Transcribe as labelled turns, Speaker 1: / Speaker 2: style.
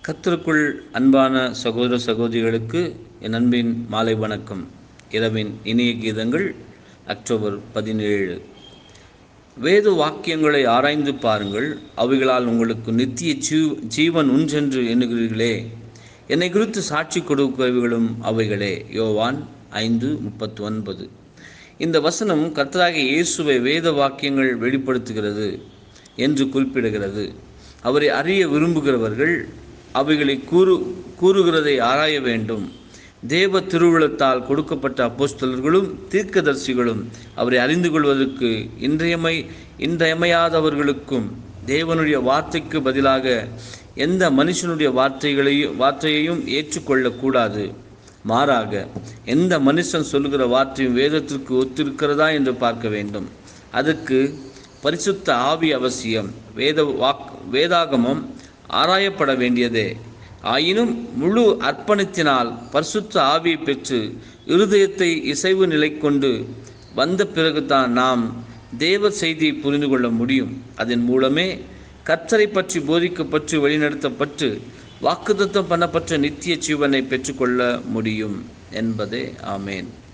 Speaker 1: கர்த்தருக்குள் அன்பான சகோதர சகோதரிகளுக்கு என் அன்பின் மாலை வணக்கம் இரவின் இனிய கீதங்கள் அக்டோபர் பதினேழு வேத வாக்கியங்களை ஆராய்ந்து பாருங்கள் அவைகளால் உங்களுக்கு நித்திய ஜீ ஜீவன் உஞ்சென்று எண்ணுகிறீர்களே என்னை குறித்து சாட்சி கொடுக்கிறவைகளும் அவைகளே யோவான் ஐந்து முப்பத்தி ஒன்பது இந்த வசனம் கர்த்தராகிய இயேசுவை வேத வாக்கியங்கள் வெளிப்படுத்துகிறது என்று குறிப்பிடுகிறது அவரை அறிய விரும்புகிறவர்கள் அவைகளை கூறு கூறுகிறதை ஆராய வேண்டும் தேவ திருவுளத்தால் கொடுக்கப்பட்ட அப்போஸ்தலர்களும் தீர்க்கதரிசிகளும் அவரை அறிந்து கொள்வதற்கு இன்றியமை இன்றியமையாதவர்களுக்கும் தேவனுடைய வார்த்தைக்கு பதிலாக எந்த மனுஷனுடைய வார்த்தைகளையும் வார்த்தையையும் ஏற்றுக்கொள்ளக்கூடாது மாறாக எந்த மனுஷன் சொல்லுகிற வார்த்தையும் வேதத்திற்கு ஒத்திருக்கிறதா என்று பார்க்க வேண்டும் அதற்கு பரிசுத்த ஆவி அவசியம் வேத வாக் வேதாகமம் ஆராயப்பட வேண்டியதே ஆயினும் முழு அர்ப்பணித்தினால் பரிசுத்த ஆவியை பெற்று இருதயத்தை இசைவு நிலை கொண்டு வந்த பிறகுதான் நாம் தேவ செய்தியை புரிந்து கொள்ள முடியும் அதன் மூலமே கர்த்தரை பற்றி போதிக்கப்பட்டு வழிநடத்தப்பட்டு வாக்குத்தத்தம் பண்ணப்பட்ட நித்திய ஜீவனை பெற்றுக்கொள்ள முடியும் என்பதே ஆமேன்